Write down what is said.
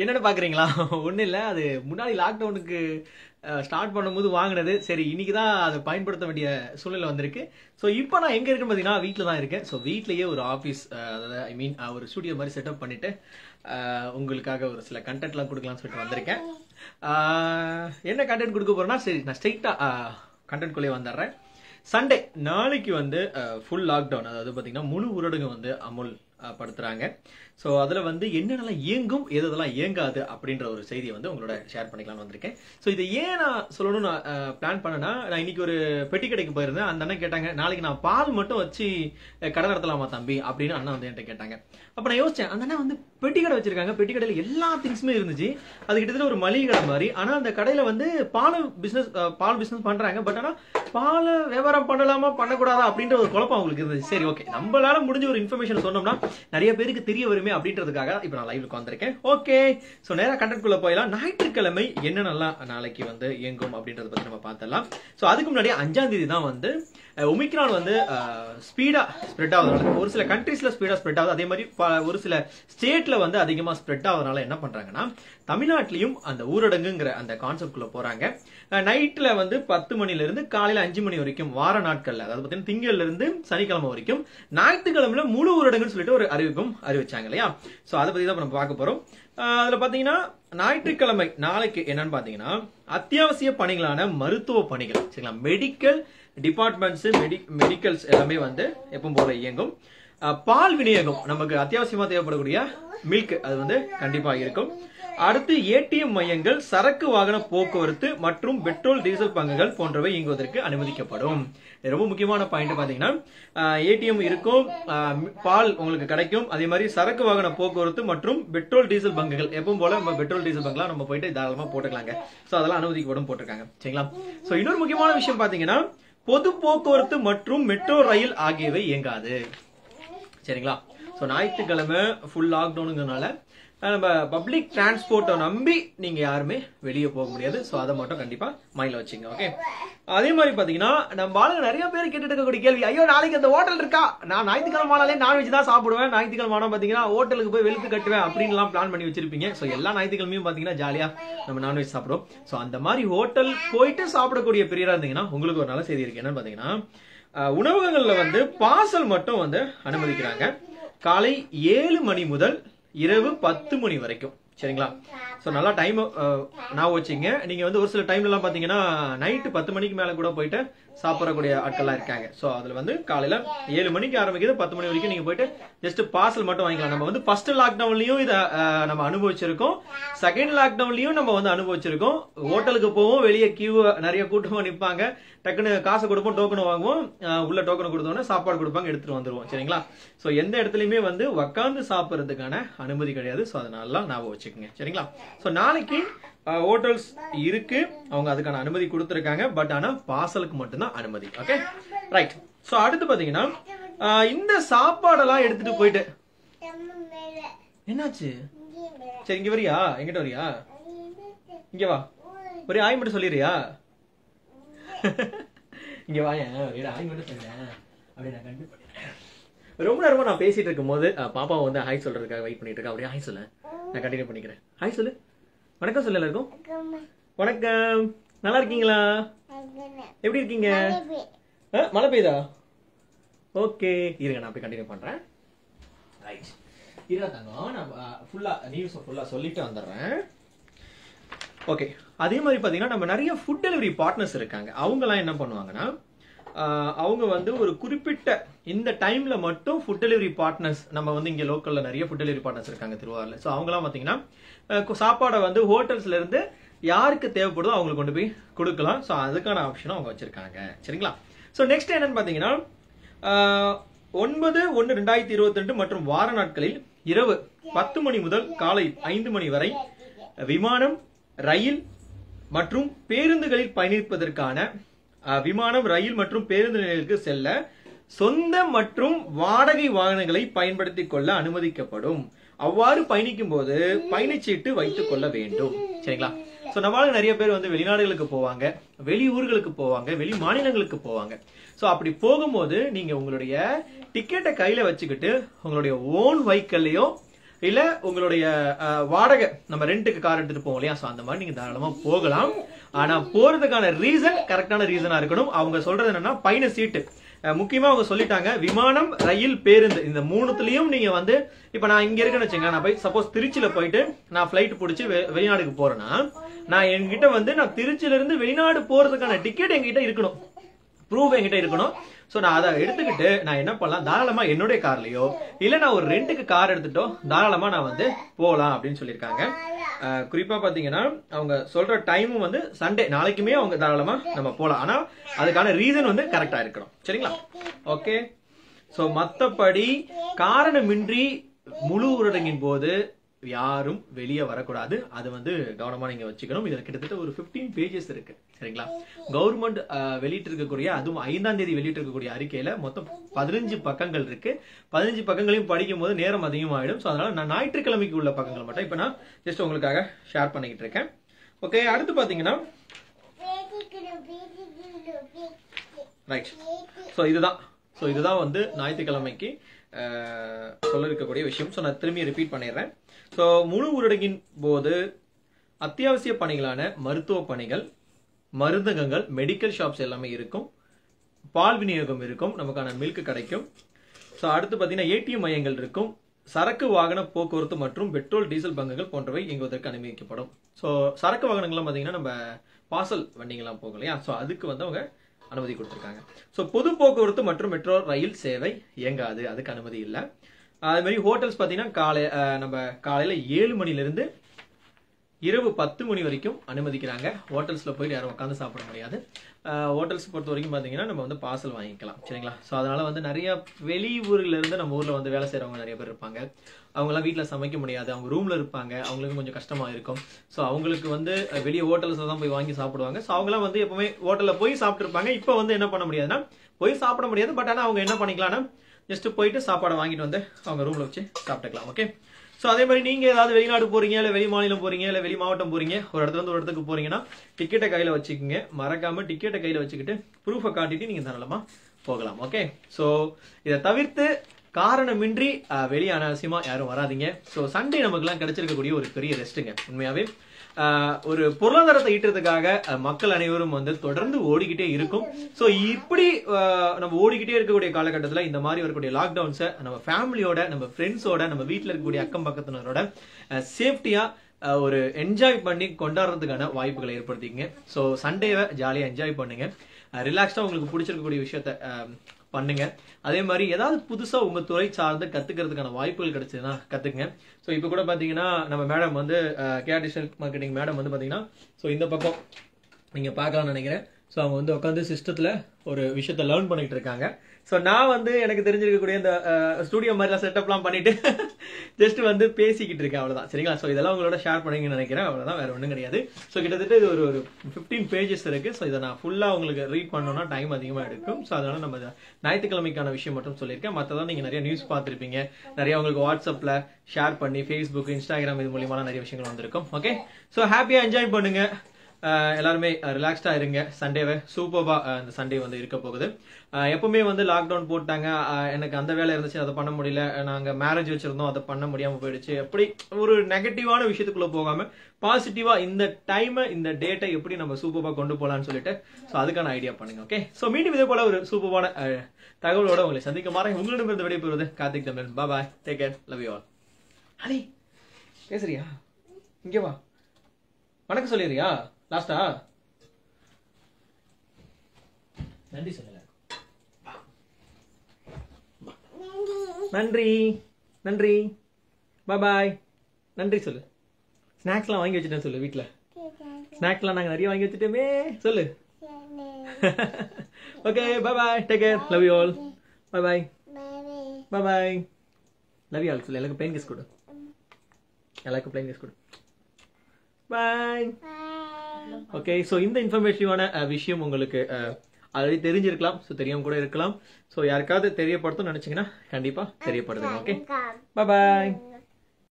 என்னன்னு பாக்குறீங்களா ஒண்ணும் இல்ல அது முன்னாடி லாக்டவுனுக்கு ஸ்டார்ட் பண்ணும்போது வாங்கினது சரி இன்னைக்கு தான் அதை பயன்படுத்த வேண்டிய சூழ்நிலை வந்திருக்கு ஸோ இப்போ நான் எங்க இருக்கேன்னு பார்த்தீங்கன்னா வீட்டில் தான் இருக்கேன் ஸோ வீட்லயே ஒரு ஆஃபீஸ் அதாவது ஐ மீன் ஒரு ஸ்டுடியோ மாதிரி செட்டப் பண்ணிட்டு அஹ், உங்களுக்காக ஒரு சில கண்டென்ட்லாம் கொடுக்கலாம்னு சொல்லிட்டு வந்திருக்கேன் அஹ், என்ன கண்டென்ட் கொடுக்க போறேன்னா சரி நான் ஸ்ட்ரைட்டா கண்டென்ட் குள்ளே வந்துடுறேன் சண்டே நாளைக்கு வந்து ஃபுல் லாக்டவுன் அதாவது பார்த்தீங்கன்னா முழு ஊரடங்கு வந்து அமுல் அஹ், படுத்துறாங்க ஸோ அதில் வந்து என்னென்னலாம் இயங்கும் எது எதெல்லாம் இயங்காது அப்படின்ற ஒரு செய்தியை வந்து உங்களோட ஷேர் பண்ணிக்கலாம்னு வந்திருக்கேன் ஸோ இதை ஏன் நான் சொல்லணும்னு நான் பிளான் பண்ணேன்னா நான் இன்னைக்கு ஒரு பெட்டி கடைக்கு போயிருந்தேன் அந்த அண்ணன் கேட்டாங்க நாளைக்கு நான் பால் மட்டும் வச்சு அஹ், கடை நடத்தலாமா தம்பி அப்படின்னு அண்ணன் வந்து என்கிட்ட கேட்டாங்க அப்போ நான் யோசிச்சேன் அந்த அண்ணன் வந்து பெட்டி கடை வச்சிருக்காங்க பெட்டி கடையில் எல்லா திங்ஸுமே இருந்துச்சு அது கிட்டத்தட்ட ஒரு மளிகை கடை மாதிரி ஆனால் அந்த கடையில் வந்து பால் பிஸ்னஸ் பால் பிஸ்னஸ் பண்ணுறாங்க பட் ஆனால் பால் வியாபாரம் பண்ணலாமா பண்ணக்கூடாதா அப்படின்ற ஒரு குழப்பம் அவங்களுக்கு இருந்துச்சு சரி ஓகே நம்மளால முடிஞ்ச ஒரு இன்ஃபர்மேஷன் சொன்னோம்னா நிறைய பேருக்கு தெரிய வருமே அப்படின்றதுக்காக இப்போ நான் லைவ்ல வந்திருக்கேன் ஓகே ஸோ நேராக கண்டென்ட்குள்ள போயிடலாம் ஞாயிற்றுக்கிழமை என்னென்னலாம் நாளைக்கு வந்து இயங்கும் அப்படின்றத பற்றி நம்ம பார்த்துடலாம் ஸோ அதுக்கு முன்னாடி அஞ்சாம் தேதி தான் வந்து ஒமிக்ரான் வந்து ஸ்பீடா ஸ்ப்ரெட் ஆகுதுனால ஒரு சில கண்ட்ரீஸ்ல ஸ்பீடா ஸ்ப்ரெட் ஆகுது அதே மாதிரி ப- ஒரு சில ஸ்டேட்ல வந்து அதிகமா ஸ்ப்ரெட் ஆகுறதுனால என்ன பண்றாங்கன்னா தமிழ்நாட்டிலையும் அந்த ஊரடங்குங்கிற அந்த கான்செப்ட் குள்ள போறாங்க நைட்ல வந்து பத்து மணில இருந்து காலையில அஞ்சு மணி வரைக்கும் வார நாட்கள்ல அதாவது பாத்தீங்கன்னா திங்கள்ல இருந்து சனிக்கிழமை வரைக்கும் ஞாயிற்றுக்கிழமையில முழு ஊரடங்குன்னு சொல்லிட்டு ஒரு அறிவிப்பும் அறிவிச்சாங்க இல்லையா சோ அதை பத்தி தான் இப்ப நம்ம பார்க்க போறோம் ஆஹ் அதுல பாத்தீங்கன்னா ஞாயிற்றுக்கிழமை நாளைக்கு என்னன்னு பாத்தீங்கன்னா அத்தியாவசிய பணிகளான மருத்துவ பணிகள் சரிங்களா மெடிக்கல் டிபார்ட்மெண்ட்ஸ் மெடி மெடிக்கல்ஸ் எல்லாமே வந்து எப்பவும் போல இயங்கும் ஆஹ் பால் விநியோகம் நமக்கு அத்தியாவசியமா தேவைப்படக்கூடிய மில்க் அது வந்து கண்டிப்பா இருக்கும் அடுத்து ஏடிஎம் மையங்கள் சரக்கு வாகன போக்குவரத்து மற்றும் பெட்ரோல் டீசல் பங்குகள் போன்றவை இயங்குவதற்கு அனுமதிக்கப்படும் இது ரொம்ப முக்கியமான பாயிண்ட் பாத்தீங்கன்னா ஏடிஎம் இருக்கும் ஆஹ் மி- பால் உங்களுக்கு கிடைக்கும் அதே மாதிரி சரக்கு வாகன போக்குவரத்து மற்றும் பெட்ரோல் டீசல் பங்குகள் எப்பவும் போல நம்ம பெட்ரோல் டீசல் பங்குலாம் நம்ம போயிட்டு தாராளமா போட்டுக்கலாங்க சோ அதெல்லாம் அனுமதிக்கப்படும் போட்டிருக்காங்க சரிங்களா சோ இன்னொரு முக்கியமான விஷயம் பாத்தீங்கன்னா பொது போக்குவரத்து மற்றும் மெட்ரோ ரயில் ஆகியவை இயங்காது சரிங்களா ஸோ ஞாயிற்றுக்கிழமை ஃபுல் லாக்டவுனுங்கிறனால அஹ், நம்ம பப்ளிக் டிரான்ஸ்போர்ட்டை நம்பி நீங்க யாருமே வெளியே போக முடியாது ஸோ அதை மட்டும் கண்டிப்பா மைண்ட்ல வச்சுங்க ஓகே அதே மாதிரி பாத்தீங்கன்னா நம்ம ஆளுங்க நிறைய பேர் கேட்டுட்டு இருக்கக்கூடிய கேள்வி ஐயோ நாளைக்கு அந்த ஹோட்டல் இருக்கா நான் ஞாயிற்றுக்கிழமை ஆனாலே நான்வெஜ் தான் சாப்பிடுவேன் ஞாயிற்றுக்கிழமை ஆனா பாத்தீங்கன்னா ஹோட்டலுக்கு போய் வெளுத்து கட்டுவேன் அப்படின்லாம் பிளான் பண்ணி வச்சிருப்பீங்க ஸோ எல்லா ஞாயிற்றுக்கிழமையும் பாத்தீங்கன்னா ஜாலியா நம்ம நான்வெஜ் சாப்பிடுவோம் ஸோ அந்த மாதிரி ஹோட்டல் போயிட்டு சாப்பிடக்கூடிய பிரியரா இருந்தீங்கன்னா உங்களுக்கு ஒரு நல்ல செய்தி இருக்கு என்னன்னு பாத்தீங்கன்னா அஹ், உணவகங்கள்ல வந்து பார்சல் மட்டும் வந்து அனுமதிக்கிறாங்க காலை ஏழு மணி முதல் இரவு பத்து மணி வரைக்கும் சரிங்களா ஸோ நல்லா டைம் நான் வச்சுங்க நீங்க வந்து ஒரு சில டைம்ல எல்லாம் பாத்தீங்கன்னா நைட்டு பத்து மணிக்கு மேல கூட போயிட்டு சாப்பிடக்கூடிய ஆட்கள்லாம் இருக்காங்க ஸோ அதுல வந்து காலையில ஏழு மணிக்கு ஆரம்பிக்குது பத்து மணி வரைக்கும் நீங்க போயிட்டு ஜஸ்ட் பார்சல் மட்டும் வாங்கிக்கலாம் நம்ம வந்து ஃபர்ஸ்ட் லாக்டவுன்லயும் இதை அஹ், நம்ம அனுபவிச்சிருக்கோம் செகண்ட் லாக்டவுன்லயும் நம்ம வந்து அனுபவிச்சிருக்கோம் ஹோட்டலுக்கு போவோம் வெளியே கியூ நிறைய கூட்டமா நிப்பாங்க டக்குன்னு காசு கொடுப்போம் டோக்கன் வாங்குவோம் அஹ், உள்ள டோக்கன் கொடுத்தோன்னே சாப்பாடு கொடுப்பாங்க எடுத்துட்டு வந்துருவோம் சரிங்களா சோ எந்த இடத்துலயுமே வந்து உக்காந்து சாப்பிடுறதுக்கான அனுமதி கிடையாது சோ அதனால ஞாபகம் வச்சுக்கோங்க சரிங்களா சோ நாளைக்கு ஹோட்டல்ஸ் இருக்கு அவங்க அதுக்கான அனுமதி கொடுத்துருக்காங்க பட் ஆனா பார்சலுக்கு மட்டும்தான் அனுமதி ஓகே ரைட் சோ அடுத்து பாத்தீங்கன்னா அஹ், இந்த சாப்பாடெல்லாம் எடுத்துட்டு போயிட்டு என்னாச்சு சரி இங்க வரியா எங்கிட்ட வரியா இங்க வா ஒரே ஆய் மட்டும் சொல்லிடுறியா இங்க வாயேன் ஒரே ஆய் மட்டும் சொல்றேன் அப்படியே நான் கண்டிப்பா பண்ணிடுறேன். ரொம்ப நேரமா நான் பேசிட்டு இருக்கும் போது பாப்பா வந்து ஹாய் சொல்றதுக்காக வெயிட் பண்ணிட்டு இருக்கா அப்படியே ஹாய் சொல்லு நான் கண்டினியூ பண்ணிக்கிறேன் ஹாய் சொல்லு வணக்கம் சொல்லு எல்லாருக்கும் வணக்கம் நல்லா இருக்கீங்களா எப்படி இருக்கீங்க ஆ, மழை பெய்யுதா ஓகே இருங்க நான் போய் கண்டினியூ பண்றேன் ரைட் இருங்க தங்கம் நான் ஃபுல்லா நியூஸ் ஃபுல்லா சொல்லிட்டு வந்துடுறேன் ஓகே அதே மாதிரி பார்த்தீங்கன்னா நம்ம நிறைய ஃபுட் டெலிவரி பார்ட்னர்ஸ் இருக்காங்க அவங்கலாம் என்ன பண்ணுவாங்கன்னா ஆஹ், அவங்க வந்து ஒரு குறிப்பிட்ட இந்த டைம்ல மட்டும் ஃபுட் டெலிவரி பார்ட்னர்ஸ் நம்ம வந்து இங்க லோக்கல்ல நிறைய ஃபுட் டெலிவரி பார்ட்னர்ஸ் இருக்காங்க திருவாரூர்ல ஸோ அவங்கலாம் பார்த்தீங்கன்னா அஹ், கு- சாப்பாடை வந்து ஹோட்டல்ஸ்ல இருந்து யாருக்கு தேவைப்படுதோ அவங்களுக்கு கொண்டு போய் கொடுக்கலாம் ஸோ அதுக்கான ஆப்ஷனும் அவங்க வச்சிருக்காங்க சரிங்களா ஸோ நெக்ஸ்ட் என்னன்னு பார்த்தீங்கன்னா ஆஹ், ஒன்பது ஒன்று ரெண்டாயிரத்தி இருபத்தி ரெண்டு மற்றும் வார நாட்களில் இரவு பத்து மணி முதல் காலை ஐந்து மணி வரை விமானம் ரயில் மற்றும் பேருந்துகளில் பயணிப்பதற்கான அஹ், விமானம் ரயில் மற்றும் பேருந்து நிலையங்களுக்கு செல்ல சொந்த மற்றும் வாடகை வாகனங்களை பயன்படுத்திக் கொள்ள அனுமதிக்கப்படும் அவ்வாறு பயணிக்கும் போது பயணச்சீட்டு வைத்துக் கொள்ள வேண்டும் சரிங்களா சோ நம்மளால நிறைய பேர் வந்து வெளிநாடுகளுக்கு போவாங்க வெளி ஊர்களுக்கு போவாங்க வெளி மாநிலங்களுக்கு போவாங்க சோ அப்படி போகும்போது நீங்க உங்களுடைய டிக்கெட்டை கையில வச்சுக்கிட்டு உங்களுடைய ஓன் வெஹிக்கல்லையோ இல்ல உங்களுடைய அஹ், வாடகை நம்ம ரெண்டுக்கு கார் எடுத்துட்டு போவோம் இல்லையா சோ அந்த மாதிரி நீங்க தாராளமா போகலாம் ஆனா போறதுக்கான ரீசன் கரெக்டான ரீசனா இருக்கணும் அவங்க சொல்றது என்னன்னா பயண சீட்டு அஹ், முக்கியமா அவங்க சொல்லிட்டாங்க விமானம் ரயில் பேருந்து இந்த மூணுத்துலயும் நீங்க வந்து இப்ப நான் இங்க இருக்கேன்னு வச்சுங்க நான் போய் சப்போஸ் திருச்சியில போயிட்டு நான் ஃபிளைட் பிடிச்சி வெளிநாடுக்கு போறேன்னா நான் என்கிட்ட வந்து நான் திருச்சியில இருந்து வெளிநாடு போறதுக்கான டிக்கெட் என்கிட்ட இருக்கணும் ப்ரூஃப் என்கிட்ட இருக்கணும் சோ நான் அதை எடுத்துக்கிட்டு நான் என்ன பண்ணலாம் தாராளமா என்னுடைய கார்லயோ இல்ல நான் ஒரு ரெண்டுக்கு கார் எடுத்துட்டோ தாராளமா நான் வந்து போகலாம் அப்படின்னு சொல்லியிருக்காங்க அஹ், குறிப்பா பாத்தீங்கன்னா அவங்க சொல்ற டைமும் வந்து சண்டே நாளைக்குமே அவங்க தாராளமா நம்ம போலாம் ஆனா அதுக்கான ரீசன் வந்து கரெக்டா இருக்கணும் சரிங்களா ஓகே சோ மத்தபடி காரணமின்றி முழு ஊரடங்கின் போது யாரும் வெளியே வரக்கூடாது அது வந்து கவனமா நீங்க வச்சுக்கணும் இதுல கிட்டத்தட்ட ஒரு 15 பேஜஸ் இருக்கு சரிங்களா கவர்மெண்ட் வெளியிட்டு இருக்கக்கூடிய அதுவும் ஐந்தாம் தேதி வெளியிட்டு இருக்கக்கூடிய அறிக்கையில மொத்தம் பதினஞ்சு பக்கங்கள் இருக்கு பதினஞ்சு பக்கங்களையும் படிக்கும் போது நேரம் அதிகமாயிடும் ஸோ அதனால நான் ஞாயிற்றுக்கிழமைக்கு உள்ள பக்கங்கள் மட்டும் இப்ப நான் ஜஸ்ட் உங்களுக்காக ஷேர் பண்ணிக்கிட்டு இருக்கேன் ஓகே அடுத்து பாத்தீங்கன்னா ரைட் ஸோ இதுதான் ஸோ இதுதான் வந்து ஞாயிற்றுக்கிழமைக்கு அஹ், சொல்ல இருக்கக்கூடிய விஷயம் ஸோ நான் திரும்பி ரிப்பீட் பண்ணிடுறேன் ஸோ முழு ஊரடங்கின் போது அத்தியாவசிய பணிகளான மருத்துவ பணிகள் மருந்தகங்கள் மெடிக்கல் ஷாப்ஸ் எல்லாமே இருக்கும் பால் விநியோகம் இருக்கும் நமக்கான மில்க் கிடைக்கும் ஸோ அடுத்து பார்த்தீங்கன்னா ஏடிஎம் மையங்கள் இருக்கும் சரக்கு வாகன போக்குவரத்து மற்றும் பெட்ரோல் டீசல் பங்குகள் போன்றவை இயங்குவதற்கு அனுமதிக்கப்படும் ஸோ சரக்கு வாகனங்கள்லாம் பார்த்தீங்கன்னா நம்ம பார்சல் வண்டிங்கெல்லாம் போகும் இல்லையா ஸோ அதுக்கு வந்து அவங்க அனுமதி கொடுத்துருக்காங்க ஸோ பொது போக்குவரத்து மற்றும் மெட்ரோ ரயில் சேவை இயங்காது அதுக்கு அனுமதி இல்லை அது மாதிரி ஹோட்டல்ஸ் பார்த்தீங்கன்னா காலை அஹ், நம்ம காலையில் ஏழு மணிலேருந்து இரவு பத்து மணி வரைக்கும் அனுமதிக்கிறாங்க ஹோட்டல்ஸில் போயிட்டு யாரும் உட்காந்து சாப்பிட முடியாது ஹோட்டல்ஸ் பொறுத்த வரைக்கும் பார்த்தீங்கன்னா நம்ம வந்து பார்சல் வாங்கிக்கலாம் சரிங்களா ஸோ அதனால வந்து நிறைய வெளியூர்ல இருந்து நம்ம ஊரில் வந்து வேலை செய்கிறவங்க நிறைய பேர் இருப்பாங்க அவங்களாம் வீட்டில் சமைக்க முடியாது அவங்க ரூமில் இருப்பாங்க அவங்களுக்கு கொஞ்சம் கஷ்டமா இருக்கும் ஸோ அவங்களுக்கு வந்து அஹ், வெளியே ஹோட்டல்ஸில் தான் போய் வாங்கி சாப்பிடுவாங்க ஸோ அவங்களாம் வந்து எப்பவுமே ஹோட்டலில் போய் சாப்பிட்டுருப்பாங்க இப்போ வந்து என்ன பண்ண முடியாதுன்னா போய் சாப்பிட முடியாது பட் ஆனால் அவங்க என்ன பண்ணிக்கலாம்னா ஜஸ்ட் போயிட்டு சாப்பாடை வாங்கிட்டு வந்து அவங்க ரூம்ல வச்சு சாப்பிட்டுக்கலாம் ஓகே ஸோ அதே மாதிரி நீங்க ஏதாவது வெளிநாடு போறீங்க இல்ல வெளி மாநிலம் போறீங்க இல்ல வெளி மாவட்டம் போறீங்க ஒரு இடத்துல இருந்து ஒரு இடத்துக்கு போறீங்கன்னா டிக்கெட்டை கையில வச்சுக்கோங்க மறக்காம டிக்கெட்டை கையில வச்சுக்கிட்டு ப்ரூஃபை காட்டிட்டு நீங்க தாராளமா போகலாம் ஓகே ஸோ இதை தவிர்த்து காரணமின்றி அஹ், வெளியே அனாவசியமா யாரும் வராதீங்க ஸோ சண்டே நமக்குலாம் கிடைச்சிருக்கக்கூடிய ஒரு பெரிய ரெஸ்ட்டுங்க உண்மையாவே அஹ், ஒரு பொருளாதாரத்தை ஈட்டுறதுக்காக அஹ், மக்கள் அனைவரும் வந்து தொடர்ந்து ஓடிக்கிட்டே இருக்கும் ஸோ இப்படி அஹ், நம்ம ஓடிக்கிட்டே இருக்கக்கூடிய காலகட்டத்தில் இந்த மாதிரி வரக்கூடிய லாக்டவுன்ஸை நம்ம ஃபேமிலியோட நம்ம ஃப்ரெண்ட்ஸோட நம்ம வீட்டில் இருக்கக்கூடிய அக்கம் பக்கத்தினரோட சேஃப்டியா ஒரு என்ஜாய் பண்ணி கொண்டாடுறதுக்கான வாய்ப்புகளை ஏற்படுத்திக்கங்க ஸோ சண்டேவை ஜாலியாக என்ஜாய் பண்ணுங்க ரிலாக்ஸ்டாக உங்களுக்கு பிடிச்சிருக்கக்கூடிய விஷயத்த அஹ், பண்ணுங்க அதே மாதிரி ஏதாவது புதுசா உங்க துறை சார்ந்து கத்துக்கிறதுக்கான வாய்ப்புகள் கிடைச்சதுன்னா கத்துக்குங்க ஸோ இப்போ கூட பாத்தீங்கன்னா நம்ம மேடம் வந்து கேடிஷனல் மார்க்கெட்டிங் மேடம் வந்து பாத்தீங்கன்னா ஸோ இந்த பக்கம் நீங்க பார்க்கலாம்னு நினைக்கிறேன் ஸோ அவங்க வந்து உட்காந்து சிஸ்டத்துல ஒரு விஷயத்த லேர்ன் பண்ணிட்டு இருக்காங்க ஸோ நான் வந்து எனக்கு தெரிஞ்சிருக்கக்கூடிய இந்த ஸ்டூடியோ மாதிரிலாம் செட்டப்லாம் பண்ணிட்டு ஜஸ்ட் வந்து பேசிக்கிட்டு இருக்கேன் அவ்வளவுதான் சரிங்களா ஸோ இதெல்லாம் உங்களோட ஷேர் பண்ணீங்கன்னு நினைக்கிறேன் அவ்வளவுதான் வேற ஒன்றும் கிடையாது ஸோ கிட்டத்தட்ட இது ஒரு ஒரு ஃபிஃப்டீன் பேஜஸ் இருக்கு ஸோ இதை நான் ஃபுல்லா உங்களுக்கு ரீட் பண்ணணும்னா டைம் அதிகமா எடுக்கும் ஸோ அதனால நம்ம இதை ஞாயிற்றுக்கிழமைக்கான விஷயம் மட்டும் சொல்லியிருக்கேன் மற்றதான் நீங்க நிறைய நியூஸ் பார்த்துருப்பீங்க நிறைய உங்களுக்கு வாட்ஸ்அப்ல ஷேர் பண்ணி ஃபேஸ்புக் இன்ஸ்டாகிராம் இது மூலியமான நிறைய விஷயங்கள் வந்திருக்கும் ஓகே ஸோ ஹாப்பியா என்ஜாய் பண்ணுங்க அஹ் எல்லாருமே ரிலாக்ஸ்டா இருங்க சண்டேவை சூப்பர்பா இந்த சண்டே வந்து இருக்க போகுது அஹ் எப்பவுமே வந்து லாக்டவுன் போட்டாங்க அஹ் எனக்கு அந்த வேலை இருந்துச்சு அதை பண்ண முடியல நாங்க மேரேஜ் வச்சிருந்தோம் அதை பண்ண முடியாம போயிடுச்சு எப்படி ஒரு நெகட்டிவான விஷயத்துக்குள்ள போகாம பாசிட்டிவா இந்த டைமை இந்த டேட்டை எப்படி நம்ம சூப்பர்பா கொண்டு போலாம்னு சொல்லிட்டு ஸோ அதுக்கான ஐடியா பண்ணுங்க ஓகே ஸோ மீண்டும் இதே போல ஒரு சூப்பர்பான தகவலோட உங்களை சந்திக்க மாறேன் உங்களிடமிருந்து விடைபெறுவது Karthik Tamizhan bye take care love you all Ali பேசுறியா இங்க வா வணக்கம் சொல்லிடுறியா லாஸ்டா நன்றி சொல்லல நன்றி நன்றி பாய் நன்றி சொல்லு ஸ்நாக்ஸ்லாம் வாங்கி வச்சுட்டேன் சொல்லு வீட்டில் ஸ்நாக்ஸ்லாம் நாங்கள் நிறைய வாங்கி வச்சுட்டோமே சொல்லு okay bye take care love you all bye bye love you all சொல்லு எல்லாருக்கும் பிளைன் கிஸ் கொடு எல்லாருக்கும் பிளைன் கிஸ் கொடு பாய் ஓகே ஸோ இந்த இன்ஃபர்மேட்டிவான விஷயம் உங்களுக்கு ஆல்ரெடி தெரிஞ்சிருக்கலாம் ஸோ தெரியாம கூட இருக்கலாம் ஸோ யாருக்காவது தெரியப்படுத்தணும்னு நினைச்சீங்கன்னா கண்டிப்பா தெரியப்படுத்துங்க ஓகே பாய்